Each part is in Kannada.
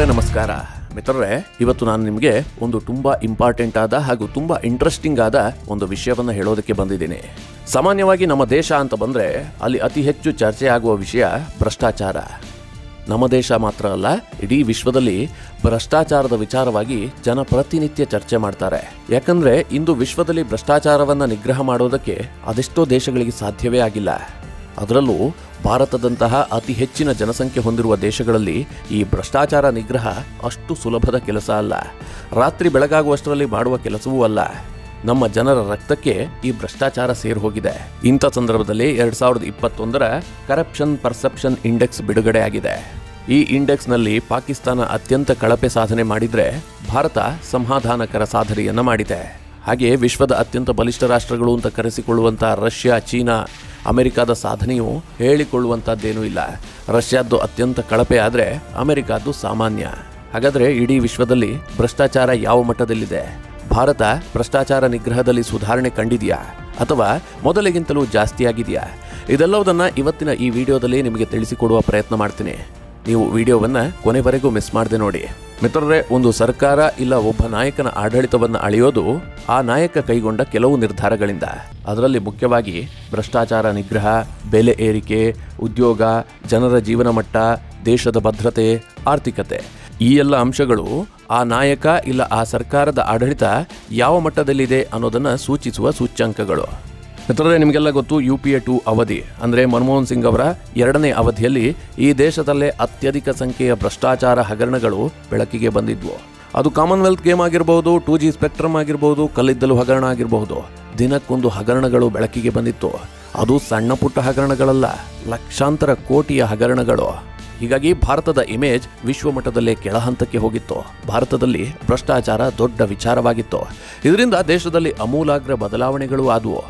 ನಮಸ್ಕಾರ ಮಿತ್ರರೇ ಇವತ್ತು ನಾನು ನಿಮಗೆ ಒಂದು ತುಂಬಾ ಇಂಪಾರ್ಟೆಂಟ್ ಆದ ಹಾಗೂ ತುಂಬಾ ಇಂಟ್ರೆಸ್ಟಿಂಗ್ ಆದ ಒಂದು ವಿಷಯವನ್ನು ಹೇಳೋದಕ್ಕೆ ಬಂದಿದ್ದೀನಿ ಸಾಮಾನ್ಯವಾಗಿ ನಮ್ಮ ದೇಶ ಅಂತ ಬಂದ್ರೆ ಅಲ್ಲಿ ಅತಿ ಹೆಚ್ಚು ಚರ್ಚೆ ಆಗುವ ವಿಷಯ ಭ್ರಷ್ಟಾಚಾರ ನಮ್ಮ ದೇಶ ಮಾತ್ರ ಅಲ್ಲ ಇಡೀ ವಿಶ್ವದಲ್ಲಿ ಭ್ರಷ್ಟಾಚಾರದ ವಿಚಾರವಾಗಿ ಜನ ಪ್ರತಿನಿತ್ಯ ಚರ್ಚೆ ಮಾಡ್ತಾರೆ ಯಾಕಂದ್ರೆ ಇಂದು ವಿಶ್ವದಲ್ಲಿ ಭ್ರಷ್ಟಾಚಾರವನ್ನ ನಿಗ್ರಹ ಮಾಡೋದಕ್ಕೆ ಅದೆಷ್ಟೋ ದೇಶಗಳಿಗೆ ಸಾಧ್ಯವೇ ಆಗಿಲ್ಲ ಅದರಲ್ಲೂ ಭಾರತದಂತಹ ಅತಿ ಹೆಚ್ಚಿನ ಜನಸಂಖ್ಯೆ ಹೊಂದಿರುವ ದೇಶಗಳಲ್ಲಿ ಈ ಭ್ರಷ್ಟಾಚಾರ ನಿಗ್ರಹ ಅಷ್ಟು ಸುಲಭದ ಕೆಲಸ ಅಲ್ಲ ರಾತ್ರಿ ಬೆಳಗಾಗುವಷ್ಟರಲ್ಲಿ ಮಾಡುವ ಕೆಲಸವೂ ಅಲ್ಲ ನಮ್ಮ ಜನರ ರಕ್ತಕ್ಕೆ ಈ ಭ್ರಷ್ಟಾಚಾರ ಸೇರಿ ಹೋಗಿದೆ ಇಂಥ ಸಂದರ್ಭದಲ್ಲಿ ಎರಡ್ ಸಾವಿರದ ಇಪ್ಪತ್ತೊಂದರ ಕರಪ್ಷನ್ ಪರ್ಸೆಪ್ಷನ್ ಇಂಡೆಕ್ಸ್ ಬಿಡುಗಡೆ ಆಗಿದೆ ಈ ಇಂಡೆಕ್ಸ್ನಲ್ಲಿ ಪಾಕಿಸ್ತಾನ ಅತ್ಯಂತ ಕಳಪೆ ಸಾಧನೆ ಮಾಡಿದ್ರೆ ಭಾರತ ಸಮಾಧಾನಕರ ಸಾಧನೆಯನ್ನ ಮಾಡಿದೆ ಹಾಗೆ ವಿಶ್ವದ ಅತ್ಯಂತ ಬಲಿಷ್ಠ ರಾಷ್ಟ್ರಗಳು ಅಂತ ಕರೆಸಿಕೊಳ್ಳುವಂಥ ರಷ್ಯಾ ಚೀನಾ ಅಮೆರಿಕದ ಸಾಧನೆಯು ಹೇಳಿಕೊಳ್ಳುವಂಥದ್ದೇನೂ ಇಲ್ಲ ರಷ್ಯಾದ್ದು ಅತ್ಯಂತ ಕಳಪೆ ಆದರೆ ಅಮೆರಿಕದ್ದು ಸಾಮಾನ್ಯ ಹಾಗಾದರೆ ಇಡೀ ವಿಶ್ವದಲ್ಲಿ ಭ್ರಷ್ಟಾಚಾರ ಯಾವ ಮಟ್ಟದಲ್ಲಿದೆ ಭಾರತ ಭ್ರಷ್ಟಾಚಾರ ನಿಗ್ರಹದಲ್ಲಿ ಸುಧಾರಣೆ ಕಂಡಿದೆಯಾ ಅಥವಾ ಮೊದಲಿಗಿಂತಲೂ ಜಾಸ್ತಿ ಆಗಿದೆಯಾ ಇದೆಲ್ಲವುದನ್ನು ಇವತ್ತಿನ ಈ ವಿಡಿಯೋದಲ್ಲಿ ನಿಮಗೆ ತಿಳಿಸಿಕೊಡುವ ಪ್ರಯತ್ನ ಮಾಡ್ತೀನಿ ನೀವು ವಿಡಿಯೋವನ್ನ ಕೊನೆವರೆಗೂ ಮಿಸ್ ಮಾಡದೆ ನೋಡಿ ಮಿತ್ರರೇ ಒಂದು ಸರ್ಕಾರ ಇಲ್ಲ ಒಬ್ಬ ನಾಯಕನ ಆಡಳಿತವನ್ನು ಅಳೆಯೋದು ಆ ನಾಯಕ ಕೈಗೊಂಡ ಕೆಲವು ನಿರ್ಧಾರಗಳಿಂದ ಅದರಲ್ಲಿ ಮುಖ್ಯವಾಗಿ ಭ್ರಷ್ಟಾಚಾರ ನಿಗ್ರಹ ಬೆಲೆ ಏರಿಕೆ ಉದ್ಯೋಗ ಜನರ ಜೀವನ ಮಟ್ಟ ದೇಶದ ಭದ್ರತೆ ಆರ್ಥಿಕತೆ ಈ ಎಲ್ಲ ಅಂಶಗಳು ಆ ನಾಯಕ ಇಲ್ಲ ಆ ಸರ್ಕಾರದ ಆಡಳಿತ ಯಾವ ಮಟ್ಟದಲ್ಲಿದೆ ಅನ್ನೋದನ್ನ ಸೂಚಿಸುವ ಸೂಚ್ಯಂಕಗಳು ಮಿತ್ರರೇ ನಿಮಗೆಲ್ಲ ಗೊತ್ತು ಯು ಪಿ ಎ ಟು ಅವಧಿ ಅಂದರೆ ಮನಮೋಹನ್ ಸಿಂಗ್ ಅವರ ಎರಡನೇ ಅವಧಿಯಲ್ಲಿ ಈ ದೇಶದಲ್ಲೇ ಅತ್ಯಧಿಕ ಸಂಖ್ಯೆಯ ಭ್ರಷ್ಟಾಚಾರ ಹಗರಣಗಳು ಬೆಳಕಿಗೆ ಬಂದಿದ್ವು ಅದು ಕಾಮನ್ವೆಲ್ತ್ ಗೇಮ್ ಆಗಿರಬಹುದು ಟೂ ಜಿ ಸ್ಪೆಕ್ಟ್ರಮ್ ಆಗಿರಬಹುದು ಕಲ್ಲಿದ್ದಲು ಹಗರಣ ಆಗಿರಬಹುದು ದಿನಕ್ಕೊಂದು ಹಗರಣಗಳು ಬೆಳಕಿಗೆ ಬಂದಿತ್ತು ಅದು ಸಣ್ಣ ಪುಟ್ಟ ಹಗರಣಗಳಲ್ಲ ಲಕ್ಷಾಂತರ ಕೋಟಿಯ ಹಗರಣಗಳು ಹೀಗಾಗಿ ಭಾರತದ ಇಮೇಜ್ ವಿಶ್ವ ಮಟ್ಟದಲ್ಲೇ ಕೆಳಹಂತಕ್ಕೆ ಹೋಗಿತ್ತು ಭಾರತದಲ್ಲಿ ಭ್ರಷ್ಟಾಚಾರ ದೊಡ್ಡ ವಿಚಾರವಾಗಿತ್ತು ಇದರಿಂದ ದೇಶದಲ್ಲಿ ಅಮೂಲಾಗ್ರ ಬದಲಾವಣೆಗಳು ಆದವು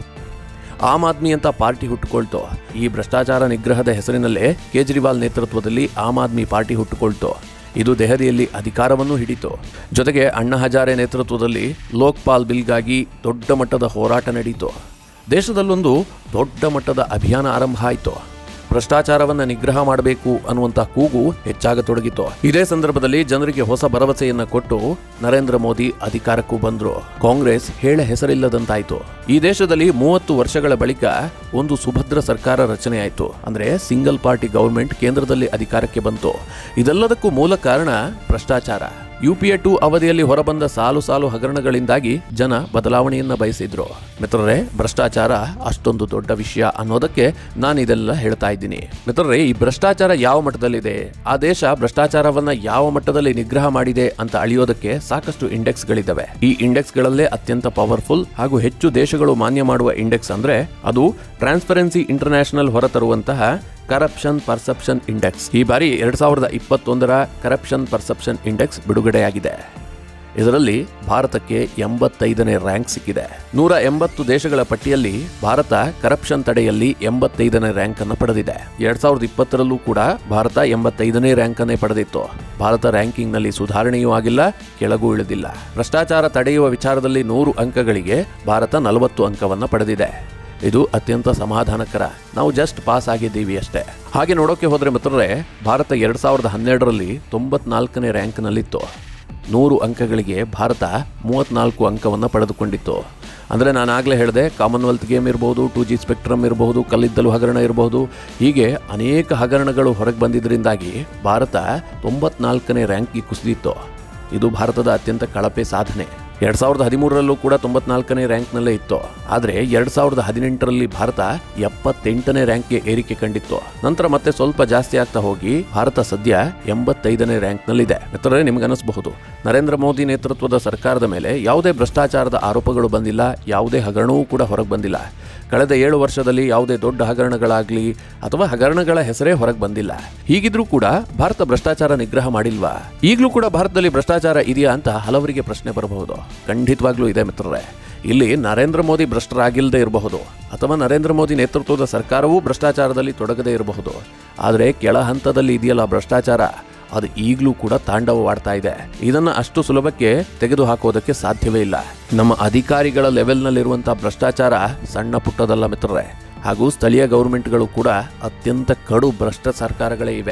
ಆಮ್ ಆದ್ಮಿ ಅಂತ ಪಾರ್ಟಿ ಹುಟ್ಟುಕೊಳ್ತು ಈ ಭ್ರಷ್ಟಾಚಾರ ನಿಗ್ರಹದ ಹೆಸರಿನಲ್ಲೇ ಕೇಜ್ರಿವಾಲ್ ನೇತೃತ್ವದಲ್ಲಿ ಆಮ್ ಆದ್ಮಿ ಪಾರ್ಟಿ ಹುಟ್ಟುಕೊಳ್ತು ಇದು ದೆಹಲಿಯಲ್ಲಿ ಅಧಿಕಾರವನ್ನು ಹಿಡಿತು ಜೊತೆಗೆ ಅಣ್ಣಾ ಹಜಾರೆ ನೇತೃತ್ವದಲ್ಲಿ ಲೋಕ್ಪಾಲ್ ಬಿಲ್ಗಾಗಿ ದೊಡ್ಡ ಮಟ್ಟದ ಹೋರಾಟ ನಡೆಯಿತು ದೇಶದಲ್ಲೊಂದು ದೊಡ್ಡ ಮಟ್ಟದ ಅಭಿಯಾನ ಆರಂಭ ಆಯಿತು ಭ್ರಷ್ಟಾಚಾರವನ್ನು ನಿಗ್ರಹ ಮಾಡಬೇಕು ಅನ್ನುವಂಥ ಕೂಗು ಹೆಚ್ಚಾಗತೊಡಗಿತು ಇದೇ ಸಂದರ್ಭದಲ್ಲಿ ಜನರಿಗೆ ಹೊಸ ಭರವಸೆಯನ್ನ ಕೊಟ್ಟು ನರೇಂದ್ರ ಮೋದಿ ಅಧಿಕಾರಕ್ಕೂ ಬಂದ್ರು ಕಾಂಗ್ರೆಸ್ ಹೇಳ ಹೆಸರಿಲ್ಲದಂತಾಯ್ತು ಈ ದೇಶದಲ್ಲಿ ಮೂವತ್ತು ವರ್ಷಗಳ ಬಳಿಕ ಒಂದು ಸುಭದ್ರ ಸರ್ಕಾರ ರಚನೆ ಆಯಿತು ಅಂದ್ರೆ ಸಿಂಗಲ್ ಪಾರ್ಟಿ ಗವರ್ಮೆಂಟ್ ಕೇಂದ್ರದಲ್ಲಿ ಅಧಿಕಾರಕ್ಕೆ ಬಂತು ಇದೆಲ್ಲದಕ್ಕೂ ಮೂಲ ಕಾರಣ ಭ್ರಷ್ಟಾಚಾರ ಯು ಪಿ ಎ ಟು ಅವಧಿಯಲ್ಲಿ ಹೊರಬಂದ ಸಾಲು ಸಾಲು ಹಗರಣಗಳಿಂದಾಗಿ ಜನ ಬದಲಾವಣೆಯನ್ನ ಬಯಸಿದ್ರು ಮಿತ್ರರೇ ಭ್ರಷ್ಟಾಚಾರ ಅಷ್ಟೊಂದು ದೊಡ್ಡ ವಿಷಯ ಅನ್ನೋದಕ್ಕೆ ನಾನು ಇದೆಲ್ಲ ಹೇಳ್ತಾ ಇದ್ದೀನಿ ಮಿತ್ರರೇ ಈ ಭ್ರಷ್ಟಾಚಾರ ಯಾವ ಮಟ್ಟದಲ್ಲಿದೆ ಆ ದೇಶ ಭ್ರಷ್ಟಾಚಾರವನ್ನ ಯಾವ ಮಟ್ಟದಲ್ಲಿ ನಿಗ್ರಹ ಮಾಡಿದೆ ಅಂತ ಅಳಿಯೋದಕ್ಕೆ ಸಾಕಷ್ಟು ಇಂಡೆಕ್ಸ್ಗಳಿದ್ದಾವೆ ಈ ಇಂಡೆಕ್ಸ್ಗಳಲ್ಲೇ ಅತ್ಯಂತ ಪವರ್ಫುಲ್ ಹಾಗೂ ಹೆಚ್ಚು ದೇಶಗಳು ಮಾನ್ಯ ಮಾಡುವ ಇಂಡೆಕ್ಸ್ ಅಂದ್ರೆ ಅದು ಟ್ರಾನ್ಸ್ಪರೆನ್ಸಿ ಇಂಟರ್ನ್ಯಾಷನಲ್ ಹೊರತರುವಂತಹ ಕರಪ್ಷನ್ ಪರ್ಸೆಪ್ಷನ್ ಇಂಡೆಕ್ಸ್ ಈ ಬಾರಿ ಎರಡ್ ಸಾವಿರದ ಇಪ್ಪತ್ತೊಂದರ ಕರಪ್ಷನ್ ಪರ್ಸೆಪ್ಷನ್ ಇಂಡೆಕ್ಸ್ ಬಿಡುಗಡೆಯಾಗಿದೆ ಇದರಲ್ಲಿ ಭಾರತಕ್ಕೆ ಎಂಬತ್ತೈದನೇ ರ್ಯಾಂಕ್ ಸಿಕ್ಕಿದೆ ನೂರ ಎಂಬತ್ತು ದೇಶಗಳ ಪಟ್ಟಿಯಲ್ಲಿ ಭಾರತ ಕರಪ್ಷನ್ ತಡೆಯಲ್ಲಿ ಎಂಬತ್ತೈದನೇ ರ್ಯಾಂಕ್ ಅನ್ನು ಪಡೆದಿದೆ ಎರಡ್ ಸಾವಿರದ ಇಪ್ಪತ್ತರಲ್ಲೂ ಕೂಡ ಭಾರತ ಎಂಬತ್ತೈದನೇ ರ್ಯಾಂಕ್ ಅನ್ನೇ ಪಡೆದಿತ್ತು ಭಾರತ ರ್ಯಾಂಕಿಂಗ್ ನಲ್ಲಿ ಸುಧಾರಣೆಯೂ ಆಗಿಲ್ಲ ಕೆಳಗೂ ಇಳಿದಿಲ್ಲ ಭ್ರಷ್ಟಾಚಾರ ತಡೆಯುವ ವಿಚಾರದಲ್ಲಿ ನೂರು ಅಂಕಗಳಿಗೆ ಭಾರತ ನಲವತ್ತು ಅಂಕವನ್ನ ಪಡೆದಿದೆ ಇದು ಅತ್ಯಂತ ಸಮಾಧಾನಕರ ನಾವು ಜಸ್ಟ್ ಪಾಸ್ ಆಗಿದ್ದೀವಿ ಅಷ್ಟೇ ಹಾಗೆ ನೋಡೋಕೆ ಹೋದ್ರೆ ಮಿತ್ರರೇ ಭಾರತ ಎರಡ್ ಸಾವಿರದ ಹನ್ನೆರಡರಲ್ಲಿ ತೊಂಬತ್ನಾಲ್ಕನೇ ರ್ಯಾಂಕ್ನಲ್ಲಿತ್ತು ನೂರು ಅಂಕಗಳಿಗೆ ಭಾರತ ಮೂವತ್ನಾಲ್ಕು ಅಂಕವನ್ನು ಪಡೆದುಕೊಂಡಿತ್ತು ಅಂದರೆ ನಾನು ಆಗಲೇ ಹೇಳಿದೆ ಕಾಮನ್ವೆಲ್ತ್ ಗೇಮ್ ಇರ್ಬೋದು ಟೂ ಜಿ ಸ್ಪೆಕ್ಟ್ರಮ್ ಇರಬಹುದು ಕಲ್ಲಿದ್ದಲು ಹಗರಣ ಇರಬಹುದು ಹೀಗೆ ಅನೇಕ ಹಗರಣಗಳು ಹೊರಗೆ ಬಂದಿದ್ದರಿಂದಾಗಿ ಭಾರತ ತೊಂಬತ್ನಾಲ್ಕನೇ ರ್ಯಾಂಕ್ಗೆ ಕುಸಿದಿತ್ತು ಇದು ಭಾರತದ ಅತ್ಯಂತ ಕಳಪೆ ಸಾಧನೆ ಎರಡ್ ಸಾವಿರದ ಹದಿಮೂರರಲ್ಲೂ ಕೂಡ ತೊಂಬತ್ನಾಲ್ಕನೇ ರ್ಯಾಂಕ್ನಲ್ಲೇ ಇತ್ತು ಆದರೆ ಎರಡ್ ಸಾವಿರದ ಹದಿನೆಂಟರಲ್ಲಿ ಭಾರತ ಎಪ್ಪತ್ತೆಂಟನೇ ರ್ಯಾಂಕ್ಗೆ ಏರಿಕೆ ಕಂಡಿತ್ತು ನಂತರ ಮತ್ತೆ ಸ್ವಲ್ಪ ಜಾಸ್ತಿ ಆಗ್ತಾ ಹೋಗಿ ಭಾರತ ಸದ್ಯ ಎಂಬತ್ತೈದನೇ ರ್ಯಾಂಕ್ನಲ್ಲಿದೆ ಮಿತ್ರರೇ ನಿಮ್ಗೆ ಅನಿಸಬಹುದು ನರೇಂದ್ರ ಮೋದಿ ನೇತೃತ್ವದ ಸರ್ಕಾರದ ಮೇಲೆ ಯಾವುದೇ ಭ್ರಷ್ಟಾಚಾರದ ಆರೋಪಗಳು ಬಂದಿಲ್ಲ ಯಾವುದೇ ಹಗರಣವೂ ಕೂಡ ಹೊರಗೆ ಬಂದಿಲ್ಲ ಕಳೆದ ಏಳು ವರ್ಷದಲ್ಲಿ ಯಾವುದೇ ದೊಡ್ಡ ಹಗರಣಗಳಾಗ್ಲಿ ಅಥವಾ ಹಗರಣಗಳ ಹೆಸರೇ ಹೊರಗೆ ಬಂದಿಲ್ಲ ಹೀಗಿದ್ರೂ ಕೂಡ ಭಾರತ ಭ್ರಷ್ಟಾಚಾರ ನಿಗ್ರಹ ಮಾಡಿಲ್ವಾ ಈಗಲೂ ಕೂಡ ಭಾರತದಲ್ಲಿ ಭ್ರಷ್ಟಾಚಾರ ಇದೆಯಾ ಅಂತ ಹಲವರಿಗೆ ಪ್ರಶ್ನೆ ಬರಬಹುದು ಖಂಡಿತವಾಗ್ಲೂ ಇದೆ ಮಿತ್ರರೇ ಇಲ್ಲಿ ನರೇಂದ್ರ ಮೋದಿ ಭ್ರಷ್ಟರಾಗಿಲ್ಲದೆ ಇರಬಹುದು ಅಥವಾ ನರೇಂದ್ರ ಮೋದಿ ನೇತೃತ್ವದ ಸರ್ಕಾರವೂ ಭ್ರಷ್ಟಾಚಾರದಲ್ಲಿ ತೊಡಗದೇ ಇರಬಹುದು ಆದರೆ ಕೆಳ ಹಂತದಲ್ಲಿ ಇದೆಯಲ್ಲ ಭ್ರಷ್ಟಾಚಾರ ಅದು ಈಗಲೂ ಕೂಡ ತಾಂಡವವಾಡ್ತಾ ಇದೆ ಇದನ್ನ ಅಷ್ಟು ಸುಲಭಕ್ಕೆ ತೆಗೆದು ಹಾಕೋದಕ್ಕೆ ಸಾಧ್ಯವೇ ಇಲ್ಲ ನಮ್ಮ ಅಧಿಕಾರಿಗಳ ಲೆವೆಲ್ನಲ್ಲಿರುವಂತಹ ಭ್ರಷ್ಟಾಚಾರ ಸಣ್ಣ ಪುಟ್ಟದಲ್ಲ ಮಿತ್ರರೇ ಹಾಗೂ ಸ್ಥಳೀಯ ಗೌರ್ಮೆಂಟ್ಗಳು ಕೂಡ ಅತ್ಯಂತ ಕಡು ಭ್ರಷ್ಟ ಸರ್ಕಾರಗಳೇ ಇವೆ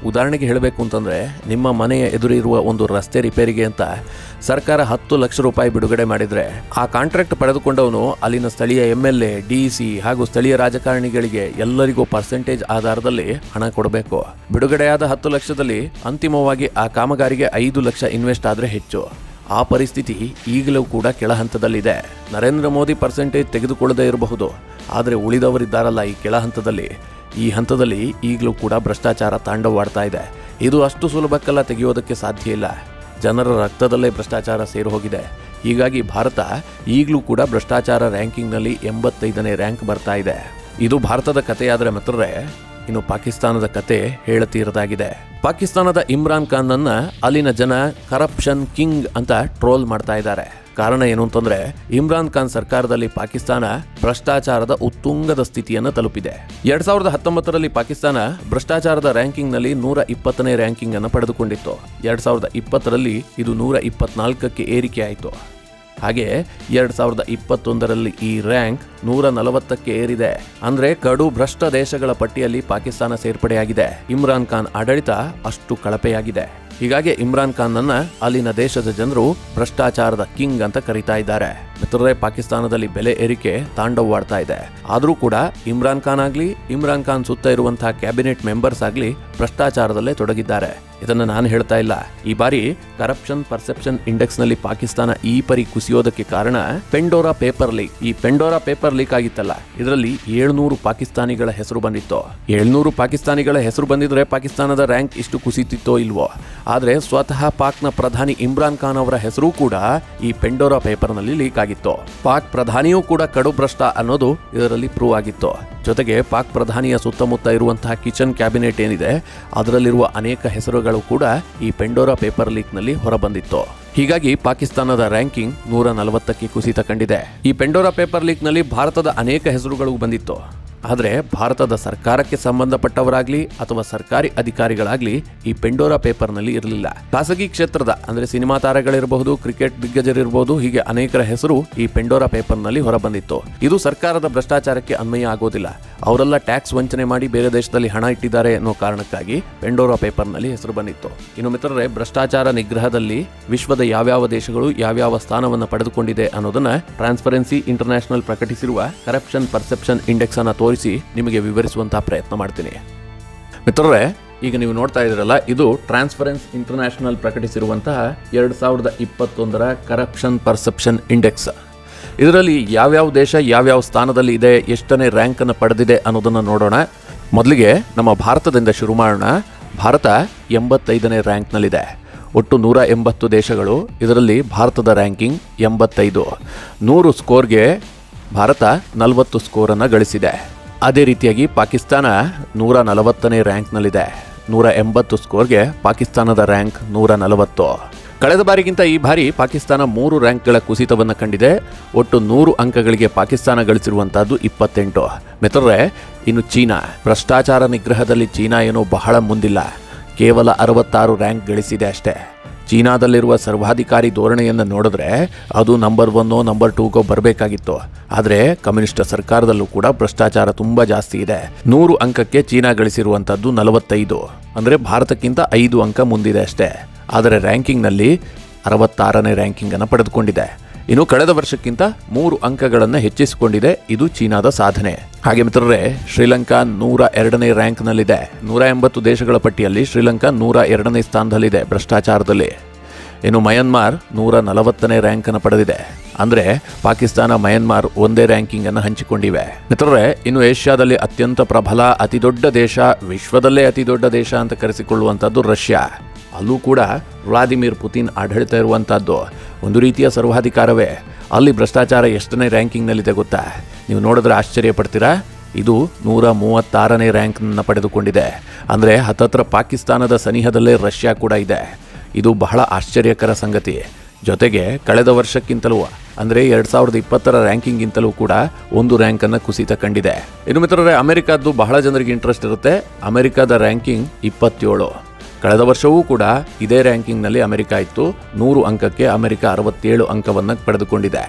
ಉದಾಹರಣೆಗೆ ಹೇಳಬೇಕು ಅಂತಂದರೆ ನಿಮ್ಮ ಮನೆಯ ಎದುರಿರುವ ಒಂದು ರಸ್ತೆ ರಿಪೇರಿಗೆ ಅಂತ ಸರ್ಕಾರ ಹತ್ತು ಲಕ್ಷ ರೂಪಾಯಿ ಬಿಡುಗಡೆ ಮಾಡಿದರೆ ಆ ಕಾಂಟ್ರಾಕ್ಟ್ ಪಡೆದುಕೊಂಡವನು ಅಲ್ಲಿನ ಸ್ಥಳೀಯ M L A D C ಹಾಗೂ ಸ್ಥಳೀಯ ರಾಜಕಾರಣಿಗಳಿಗೆ ಎಲ್ಲರಿಗೂ ಪರ್ಸೆಂಟೇಜ್ ಆಧಾರದಲ್ಲಿ ಹಣ ಕೊಡಬೇಕು ಬಿಡುಗಡೆಯಾದ ಹತ್ತು ಲಕ್ಷದಲ್ಲಿ ಅಂತಿಮವಾಗಿ ಆ ಕಾಮಗಾರಿಗೆ ಐದು ಲಕ್ಷ ಇನ್ವೆಸ್ಟ್ ಆದರೆ ಹೆಚ್ಚು ಆ ಪರಿಸ್ಥಿತಿ ಈಗಲೂ ಕೂಡ ಕೆಳ ಹಂತದಲ್ಲಿದೆ ನರೇಂದ್ರ ಮೋದಿ ಪರ್ಸೆಂಟೇಜ್ ತೆಗೆದುಕೊಳ್ಳದೇ ಇರಬಹುದು ಆದರೆ ಉಳಿದವರಿದ್ದಾರಲ್ಲ ಈ ಕೆಳ ಹಂತದಲ್ಲಿ ಈ ಹಂತದಲ್ಲಿ ಈಗಲೂ ಕೂಡ ಭ್ರಷ್ಟಾಚಾರ ತಾಂಡವಾಡ್ತಾ ಇದೆ ಇದು ಅಷ್ಟು ಸುಲಭಕ್ಕೆಲ್ಲ ತೆಗೆಯೋದಕ್ಕೆ ಸಾಧ್ಯ ಇಲ್ಲ ಜನರ ರಕ್ತದಲ್ಲೇ ಭ್ರಷ್ಟಾಚಾರ ಸೇರಿ ಹೋಗಿದೆ ಹೀಗಾಗಿ ಭಾರತ ಈಗಲೂ ಕೂಡ ಭ್ರಷ್ಟಾಚಾರ ರ್ಯಾಂಕಿಂಗ್ನಲ್ಲಿ ಎಂಬತ್ತೈದನೇ ರ್ಯಾಂಕ್ ಬರ್ತಾ ಇದೆ ಇದು ಭಾರತದ ಕಥೆಯಾದರೆ ಮಾತ್ರವೇ ಇನ್ನು ಪಾಕಿಸ್ತಾನದ ಕತೆ ಹೇಳತೀರದಾಗಿದೆ ಪಾಕಿಸ್ತಾನದ ಇಮ್ರಾನ್ ಖಾನ್ ಅನ್ನ ಅಲ್ಲಿನ ಜನ ಕರಪ್ಷನ್ ಕಿಂಗ್ ಅಂತ ಟ್ರೋಲ್ ಮಾಡ್ತಾ ಇದ್ದಾರೆ ಕಾರಣ ಏನು ಅಂತಂದ್ರೆ ಇಮ್ರಾನ್ ಖಾನ್ ಸರ್ಕಾರದಲ್ಲಿ ಪಾಕಿಸ್ತಾನ ಭ್ರಷ್ಟಾಚಾರದ ಉತ್ತುಂಗದ ಸ್ಥಿತಿಯನ್ನು ತಲುಪಿದೆ ಎರಡ್ ಸಾವಿರದ ಹತ್ತೊಂಬತ್ತರಲ್ಲಿ ಪಾಕಿಸ್ತಾನ ಭ್ರಷ್ಟಾಚಾರದ ರ್ಯಾಂಕಿಂಗ್ ನಲ್ಲಿ ನೂರ ಇಪ್ಪತ್ತನೇ ರ್ಯಾಂಕಿಂಗ್ ಅನ್ನು ಪಡೆದುಕೊಂಡಿತ್ತು ಎರಡ್ ಸಾವಿರದ ಇಪ್ಪತ್ತರಲ್ಲಿ ಇದು ನೂರ ಇಪ್ಪತ್ನಾಲ್ಕಕ್ಕೆ ಏರಿಕೆ ಆಯಿತು ಹಾಗೆ ಎರಡ್ ಸಾವಿರದ ಇಪ್ಪತ್ತೊಂದರಲ್ಲಿ ಈ ರ್ಯಾಂಕ್ ನೂರ ನಲವತ್ತಕ್ಕೆ ಏರಿದೆ ಅಂದ್ರೆ ಕಡು ಭ್ರಷ್ಟ ದೇಶಗಳ ಪಟ್ಟಿಯಲ್ಲಿ ಪಾಕಿಸ್ತಾನ ಸೇರ್ಪಡೆಯಾಗಿದೆ ಇಮ್ರಾನ್ ಖಾನ್ ಆಡಳಿತ ಅಷ್ಟು ಕಳಪೆಯಾಗಿದೆ ಹೀಗಾಗಿ ಇಮ್ರಾನ್ ಖಾನ್ ಅನ್ನ ಅಲ್ಲಿನ ದೇಶದ ಜನರು ಭ್ರಷ್ಟಾಚಾರದ ಕಿಂಗ್ ಅಂತ ಕರೀತಾ ಇದ್ದಾರೆ ಮಿತ್ರರೇ ಪಾಕಿಸ್ತಾನದಲ್ಲಿ ಬೆಲೆ ಏರಿಕೆ ತಾಂಡವವಾಡ್ತಾ ಇದೆ ಆದರೂ ಕೂಡ ಇಮ್ರಾನ್ ಖಾನ್ ಆಗ್ಲಿ ಇಮ್ರಾನ್ ಖಾನ್ ಸುತ್ತ ಇರುವಂತಹ ಕ್ಯಾಬಿನೆಟ್ ಮೆಂಬರ್ಸ್ ಆಗ್ಲಿ ಭ್ರಷ್ಟಾಚಾರದಲ್ಲೇ ತೊಡಗಿದ್ದಾರೆ ಇದನ್ನು ನಾನು ಹೇಳ್ತಾ ಇಲ್ಲ ಈ ಬಾರಿ ಕರಪ್ಷನ್ ಪರ್ಸೆಪ್ಷನ್ ಇಂಡೆಕ್ಸ್ ನಲ್ಲಿ ಪಾಕಿಸ್ತಾನ ಈ ಪರಿ ಕುಸಿಯೋದಕ್ಕೆ ಕಾರಣ ಪೆಂಡೋರಾ ಪೇಪರ್ ಲೀಕ್ ಈ ಪೆಂಡೋರಾ ಪೇಪರ್ ಲೀಕ್ ಆಗಿತ್ತಲ್ಲ ಇದರಲ್ಲಿ ಏಳ್ನೂರು ಪಾಕಿಸ್ತಾನಿಗಳ ಹೆಸರು ಬಂದಿತ್ತು ಏಳ್ನೂರು ಪಾಕಿಸ್ತಾನಿಗಳ ಹೆಸರು ಬಂದಿದ್ರೆ ಪಾಕಿಸ್ತಾನದ ರ್ಯಾಂಕ್ ಇಷ್ಟು ಕುಸಿತಿತ್ತೋ ಇಲ್ವೋ ಆದ್ರೆ ಸ್ವತಃ ಪಾಕ್ನ ಪ್ರಧಾನಿ ಇಮ್ರಾನ್ ಖಾನ್ ಅವರ ಹೆಸರು ಕೂಡ ಈ ಪೆಂಡೋರಾ ಪೇಪರ್ ನಲ್ಲಿ ಲೀಕ್ ಆಗಿತ್ತು ಪಾಕ್ ಪ್ರಧಾನಿಯೂ ಕೂಡ ಕಡು ಭ್ರಷ್ಟ ಅನ್ನೋದು ಇದರಲ್ಲಿ ಪ್ರೂವ್ ಆಗಿತ್ತು ಜೊತೆಗೆ ಪಾಕ್ ಪ್ರಧಾನಿಯ ಸುತ್ತಮುತ್ತ ಇರುವಂತಹ ಕಿಚನ್ ಕ್ಯಾಬಿನೆಟ್ ಏನಿದೆ ಅದರಲ್ಲಿರುವ ಅನೇಕ ಹೆಸರುಗಳು ಕೂಡ ಈ ಪೆಂಡೋರಾ ಪೇಪರ್ ಲೀಕ್ ನಲ್ಲಿ ಹೊರಬಂದಿತ್ತು ಹೀಗಾಗಿ ಪಾಕಿಸ್ತಾನದ ರ್ಯಾಂಕಿಂಗ್ ನೂರ ನಲವತ್ತಕ್ಕೆ ಕುಸಿತ ಕಂಡಿದೆ ಈ ಪೆಂಡೋರಾ ಪೇಪರ್ ಲೀಕ್ ನಲ್ಲಿ ಭಾರತದ ಅನೇಕ ಹೆಸರುಗಳು ಬಂದಿತ್ತು ಆದರೆ ಭಾರತದ ಸರ್ಕಾರಕ್ಕೆ ಸಂಬಂಧಪಟ್ಟವರಾಗ್ಲಿ ಅಥವಾ ಸರ್ಕಾರಿ ಅಧಿಕಾರಿಗಳಾಗ್ಲಿ ಈ ಪೆಂಡೋರಾ ಪೇಪರ್ನಲ್ಲಿ ಇರಲಿಲ್ಲ ಖಾಸಗಿ ಕ್ಷೇತ್ರದ ಅಂದ್ರೆ ಸಿನಿಮಾ ತಾರೆಗಳಿರಬಹುದು ಕ್ರಿಕೆಟ್ ದಿಗ್ಗಜರಿರಬಹುದು ಹೀಗೆ ಅನೇಕರ ಹೆಸರು ಈ ಪೆಂಡೋರಾ ಪೇಪರ್ನಲ್ಲಿ ಹೊರಬಂದಿತ್ತು ಇದು ಸರ್ಕಾರದ ಭ್ರಷ್ಟಾಚಾರಕ್ಕೆ ಅನ್ವಯ ಆಗೋದಿಲ್ಲ ಅವರೆಲ್ಲ ಟ್ಯಾಕ್ಸ್ ವಂಚನೆ ಮಾಡಿ ಬೇರೆ ದೇಶದಲ್ಲಿ ಹಣ ಇಟ್ಟಿದ್ದಾರೆ ಅನ್ನೋ ಕಾರಣಕ್ಕಾಗಿ ಪೆಂಡೋರಾ ಪೇಪರ್ನಲ್ಲಿ ಹೆಸರು ಬಂದಿತ್ತು ಇನ್ನು ಮಿತ್ರರೇ ಭ್ರಷ್ಟಾಚಾರ ನಿಗ್ರಹದಲ್ಲಿ ವಿಶ್ವದ ಯಾವ್ಯಾವ ದೇಶಗಳು ಯಾವ್ಯಾವ ಸ್ಥಾನವನ್ನು ಪಡೆದುಕೊಂಡಿದೆ ಅನ್ನೋದನ್ನ ಟ್ರಾನ್ಸ್ಪರೆನ್ಸಿ ಇಂಟರ್ನ್ಯಾಷನಲ್ ಪ್ರಕಟಿಸಿರುವ ಕರಪ್ಷನ್ ಪರ್ಸೆಪ್ಷನ್ ಇಂಡೆಕ್ಸ್ ಅನ್ನ ತೋರಿಸಿ ನಿಮಗೆ ವಿವರಿಸುವಂತಹ ಪ್ರಯತ್ನ ಮಾಡ್ತೀನಿ ಮಿತ್ರರೇ ಈಗ ನೀವು ನೋಡ್ತಾ ಇದ್ದೀರಲ್ಲ ಇದು ಟ್ರಾನ್ಸ್ಪರೆನ್ಸ್ ಇಂಟರ್ನ್ಯಾಷನಲ್ ಪ್ರಕಟಿಸಿರುವಂತಹ ಎರಡು ಸಾವಿರದ ಇಪ್ಪತ್ತೊಂದರ ಕರಪ್ಷನ್ ಪರ್ಸೆಪ್ಷನ್ ಇಂಡೆಕ್ಸ್ ಇದರಲ್ಲಿ ಯಾವ್ಯಾವ ದೇಶ ಯಾವ್ಯಾವ ಸ್ಥಾನದಲ್ಲಿ ಇದೆ ಎಷ್ಟನೇ ರ್ಯಾಂಕನ್ನು ಪಡೆದಿದೆ ಅನ್ನೋದನ್ನು ನೋಡೋಣ ಮೊದಲಿಗೆ ನಮ್ಮ ಭಾರತದಿಂದ ಶುರು ಮಾಡೋಣ ಭಾರತ ಎಂಬತ್ತೈದನೇ ರ್ಯಾಂಕ್ನಲ್ಲಿದೆ ಒಟ್ಟು ನೂರ ಎಂಬತ್ತು ದೇಶಗಳು ಇದರಲ್ಲಿ ಭಾರತದ ರ್ಯಾಂಕಿಂಗ್ ಎಂಬತ್ತೈದು ನೂರು ಸ್ಕೋರ್ಗೆ ಭಾರತ ನಲವತ್ತು ಸ್ಕೋರನ್ನು ಗಳಿಸಿದೆ ಅದೇ ರೀತಿಯಾಗಿ ಪಾಕಿಸ್ತಾನ ನೂರ ನಲವತ್ತನೇ ರ್ಯಾಂಕ್ನಲ್ಲಿದೆ ನೂರ ಎಂಬತ್ತು ಸ್ಕೋರ್ಗೆ ಪಾಕಿಸ್ತಾನದ ರ್ಯಾಂಕ್ ನೂರ ನಲವತ್ತು ಕಳೆದ ಬಾರಿಗಿಂತ ಈ ಬಾರಿ ಪಾಕಿಸ್ತಾನ ಮೂರು ರ್ಯಾಂಕ್ಗಳ ಕುಸಿತವನ್ನು ಕಂಡಿದೆ ಒಟ್ಟು ನೂರು ಅಂಕಗಳಿಗೆ ಪಾಕಿಸ್ತಾನ ಗಳಿಸಿರುವಂತಹದ್ದು ಇಪ್ಪತ್ತೆಂಟು ಮಿತ್ರರೇ ಇನ್ನು ಚೀನಾ ಭ್ರಷ್ಟಾಚಾರ ನಿಗ್ರಹದಲ್ಲಿ ಚೀನಾ ಏನೋ ಬಹಳ ಮುಂದಿಲ್ಲ ಕೇವಲ ಅರವತ್ತಾರು ರ್ಯಾಂಕ್ ಗಳಿಸಿದೆ ಅಷ್ಟೇ ಚೀನಾದಲ್ಲಿರುವ ಸರ್ವಾಧಿಕಾರಿ ಧೋರಣೆಯನ್ನು ನೋಡಿದ್ರೆ ಅದು ನಂಬರ್ ಒನ್ನೋ ನಂಬರ್ ಟೂಗೋ ಬರಬೇಕಾಗಿತ್ತು ಆದರೆ ಕಮ್ಯುನಿಸ್ಟ್ ಸರ್ಕಾರದಲ್ಲೂ ಕೂಡ ಭ್ರಷ್ಟಾಚಾರ ತುಂಬ ಜಾಸ್ತಿ ಇದೆ ನೂರು ಅಂಕಕ್ಕೆ ಚೀನಾ ಗಳಿಸಿರುವಂಥದ್ದು ನಲವತ್ತೈದು ಅಂದರೆ ಭಾರತಕ್ಕಿಂತ ಐದು ಅಂಕ ಮುಂದಿದೆ ಅಷ್ಟೇ ಆದರೆ ರ್ಯಾಂಕಿಂಗ್ನಲ್ಲಿ ಅರವತ್ತಾರನೇ ರ್ಯಾಂಕಿಂಗನ್ನು ಪಡೆದುಕೊಂಡಿದೆ ಇನ್ನು ಕಳೆದ ವರ್ಷಕ್ಕಿಂತ ಮೂರು ಅಂಕಗಳನ್ನು ಹೆಚ್ಚಿಸಿಕೊಂಡಿದೆ ಇದು ಚೀನಾದ ಸಾಧನೆ ಹಾಗೆ ಮಿತ್ರರೇ ಶ್ರೀಲಂಕಾ ನೂರ ಎರಡನೇ ರ್ಯಾಂಕ್ನಲ್ಲಿದೆ ನೂರ ಎಂಬತ್ತು ದೇಶಗಳ ಪಟ್ಟಿಯಲ್ಲಿ ಶ್ರೀಲಂಕಾ ನೂರ ಎರಡನೇ ಸ್ಥಾನದಲ್ಲಿದೆ ಭ್ರಷ್ಟಾಚಾರದಲ್ಲಿ ಇನ್ನು ಮಯನ್ಮಾರ್ ನೂರ ನಲವತ್ತನೇ ರ್ಯಾಂಕ್ ಅನ್ನು ಪಡೆದಿದೆ ಅಂದ್ರೆ ಪಾಕಿಸ್ತಾನ ಮಯನ್ಮಾರ್ ಒಂದೇ ರ್ಯಾಂಕಿಂಗ್ ಅನ್ನು ಹಂಚಿಕೊಂಡಿವೆ ಮಿತ್ರರೇ ಇನ್ನು ಏಷ್ಯಾದಲ್ಲಿ ಅತ್ಯಂತ ಪ್ರಬಲ ಅತಿದೊಡ್ಡ ದೇಶ ವಿಶ್ವದಲ್ಲೇ ಅತಿ ದೊಡ್ಡ ದೇಶ ಅಂತ ಕರೆಸಿಕೊಳ್ಳುವಂಥದ್ದು ರಷ್ಯಾ ಅಲ್ಲೂ ಕೂಡ ವ್ಲಾದಿಮಿರ್ ಪುತಿನ್ ಆಡಳಿತ ಇರುವಂಥದ್ದು ಒಂದು ರೀತಿಯ ಸರ್ವಾಧಿಕಾರವೇ ಅಲ್ಲಿ ಭ್ರಷ್ಟಾಚಾರ ಎಷ್ಟನೇ ರ್ಯಾಂಕಿಂಗ್ನಲ್ಲಿದೆ ಗೊತ್ತಾ ನೀವು ನೋಡಿದ್ರೆ ಆಶ್ಚರ್ಯ ಪಡ್ತೀರಾ ಇದು ನೂರ ಮೂವತ್ತಾರನೇ ರ್ಯಾಂಕ್ನ ಪಡೆದುಕೊಂಡಿದೆ ಅಂದರೆ ಹತ್ತತ್ರ ಪಾಕಿಸ್ತಾನದ ಸನಿಹದಲ್ಲೇ ರಷ್ಯಾ ಕೂಡ ಇದೆ ಇದು ಬಹಳ ಆಶ್ಚರ್ಯಕರ ಸಂಗತಿ ಜೊತೆಗೆ ಕಳೆದ ವರ್ಷಕ್ಕಿಂತಲೂ ಅಂದರೆ ಎರಡು ಸಾವಿರದ ಇಪ್ಪತ್ತರ ರ್ಯಾಂಕಿಂಗಿಂತಲೂ ಕೂಡ ಒಂದು ರ್ಯಾಂಕನ್ನು ಕುಸಿತ ಕಂಡಿದೆ ಇನ್ನು ಮಿತ್ರರೇ ಅಮೆರಿಕದ್ದು ಬಹಳ ಜನರಿಗೆ ಇಂಟ್ರೆಸ್ಟ್ ಇರುತ್ತೆ ಅಮೆರಿಕದ ರ್ಯಾಂಕಿಂಗ್ ಇಪ್ಪತ್ತೇಳು ಕಳೆದ ವರ್ಷವೂ ಕೂಡ ಇದೇ ರ್ಯಾಂಕಿಂಗ್ನಲ್ಲಿ ಅಮೆರಿಕ ಇತ್ತು ನೂರು ಅಂಕಕ್ಕೆ ಅಮೆರಿಕ ಅರವತ್ತೇಳು ಅಂಕವನ್ನು ಪಡೆದುಕೊಂಡಿದೆ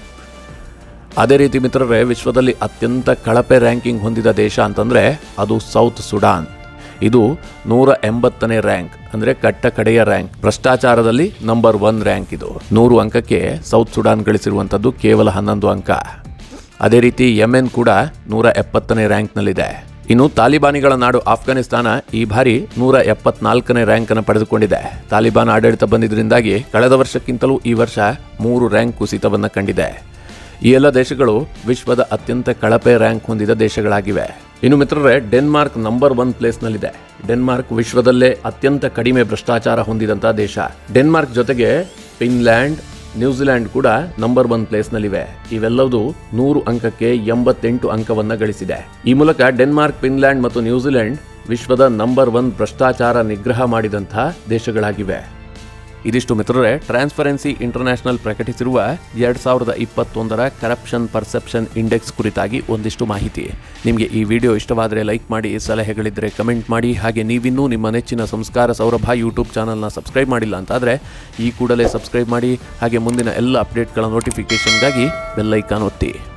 ಅದೇ ರೀತಿ ಮಿತ್ರರೇ ವಿಶ್ವದಲ್ಲಿ ಅತ್ಯಂತ ಕಳಪೆ ರ್ಯಾಂಕಿಂಗ್ ಹೊಂದಿದ ದೇಶ ಅಂತಂದ್ರೆ ಅದು ಸೌತ್ ಸುಡಾನ್ ಇದು ನೂರ ಎಂಬತ್ತನೇ ರ್ಯಾಂಕ್ ಅಂದ್ರೆ ಕಟ್ಟ ಕಡೆಯ ರ್ಯಾಂಕ್ ಭ್ರಷ್ಟಾಚಾರದಲ್ಲಿ ನಂಬರ್ ಒನ್ ರ್ಯಾಂಕ್ ಇದು ನೂರು ಅಂಕಕ್ಕೆ ಸೌತ್ ಸುಡಾನ್ ಗಳಿಸಿರುವಂತದ್ದು ಕೇವಲ ಹನ್ನೊಂದು ಅಂಕ ಅದೇ ರೀತಿ ಯೆಮೆನ್ ಕೂಡ ನೂರ ಎಪ್ಪತ್ತನೇ ರ್ಯಾಂಕ್ನಲ್ಲಿದೆ ಇನ್ನು ತಾಲಿಬಾನಿಗಳ ನಾಡು ಆಫ್ಘಾನಿಸ್ತಾನ ಈ ಬಾರಿ ನೂರ ಎಪ್ಪತ್ನಾಲ್ಕನೇ ರ್ಯಾಂಕ್ ಅನ್ನು ಪಡೆದುಕೊಂಡಿದೆ ತಾಲಿಬಾನ್ ಆಡಳಿತ ಬಂದಿದ್ದರಿಂದಾಗಿ ಕಳೆದ ವರ್ಷಕ್ಕಿಂತಲೂ ಈ ವರ್ಷ ಮೂರು ರ್ಯಾಂಕ್ ಕುಸಿತವನ್ನು ಕಂಡಿದೆ ಈ ಎಲ್ಲ ದೇಶಗಳು ವಿಶ್ವದ ಅತ್ಯಂತ ಕಳಪೆ ರ್ಯಾಂಕ್ ಹೊಂದಿದ ದೇಶಗಳಾಗಿವೆ ಇನ್ನು ಮಿತ್ರರೇ ಡೆನ್ಮಾರ್ಕ್ ನಂಬರ್ ಒನ್ ಪ್ಲೇಸ್ನಲ್ಲಿದೆ ಡೆನ್ಮಾರ್ಕ್ ವಿಶ್ವದಲ್ಲೇ ಅತ್ಯಂತ ಕಡಿಮೆ ಭ್ರಷ್ಟಾಚಾರ ಹೊಂದಿದಂತಹ ದೇಶ ಡೆನ್ಮಾರ್ಕ್ ಜೊತೆಗೆ ಫಿನ್ಲ್ಯಾಂಡ್ ನ್ಯೂಜಿಲೆಂಡ್ ಕೂಡ ನಂಬರ್ ಒನ್ ಪ್ಲೇಸ್ನಲ್ಲಿವೆ ಇವೆಲ್ಲವೂ ನೂರು ಅಂಕಕ್ಕೆ ಎಂಬತ್ತೆಂಟು ಅಂಕವನ್ನ ಗಳಿಸಿದೆ ಈ ಮೂಲಕ ಡೆನ್ಮಾರ್ಕ್ ಫಿನ್ಲ್ಯಾಂಡ್ ಮತ್ತು ನ್ಯೂಜಿಲೆಂಡ್ ವಿಶ್ವದ ನಂಬರ್ ಒನ್ ಭ್ರಷ್ಟಾಚಾರ ನಿಗ್ರಹ ಮಾಡಿದಂತಹ ದೇಶಗಳಾಗಿವೆ ಇದಿಷ್ಟು ಮಿತ್ರರೇ ಟ್ರಾನ್ಸ್ಪರೆನ್ಸಿ ಇಂಟರ್ನ್ಯಾಷನಲ್ ಪ್ರಕಟಿಸಿರುವ ಎರಡ್ ಸಾವಿರದ ಇಪ್ಪತ್ತೊಂದರ ಕರಪ್ಷನ್ ಪರ್ಸೆಪ್ಷನ್ ಇಂಡೆಕ್ಸ್ ಕುರಿತಾಗಿ ಒಂದಿಷ್ಟು ಮಾಹಿತಿ ನಿಮಗೆ ಈ ವಿಡಿಯೋ ಇಷ್ಟವಾದರೆ ಲೈಕ್ ಮಾಡಿ ಸಲಹೆಗಳಿದ್ದರೆ ಕಮೆಂಟ್ ಮಾಡಿ ಹಾಗೆ ನೀವಿನ್ನೂ ನಿಮ್ಮ ನೆಚ್ಚಿನ ಸಂಸ್ಕಾರ ಸೌರಭ ಯೂಟ್ಯೂಬ್ ಚಾನಲ್ನ ಸಬ್ಸ್ಕ್ರೈಬ್ ಮಾಡಿಲ್ಲ ಅಂತಾದರೆ ಈ ಕೂಡಲೇ ಸಬ್ಸ್ಕ್ರೈಬ್ ಮಾಡಿ ಹಾಗೆ ಮುಂದಿನ ಎಲ್ಲ ಅಪ್ಡೇಟ್ಗಳ ನೋಟಿಫಿಕೇಷನ್ಗಾಗಿ ಬೆಲ್ಲೈಕಾನ್ ಒತ್ತಿ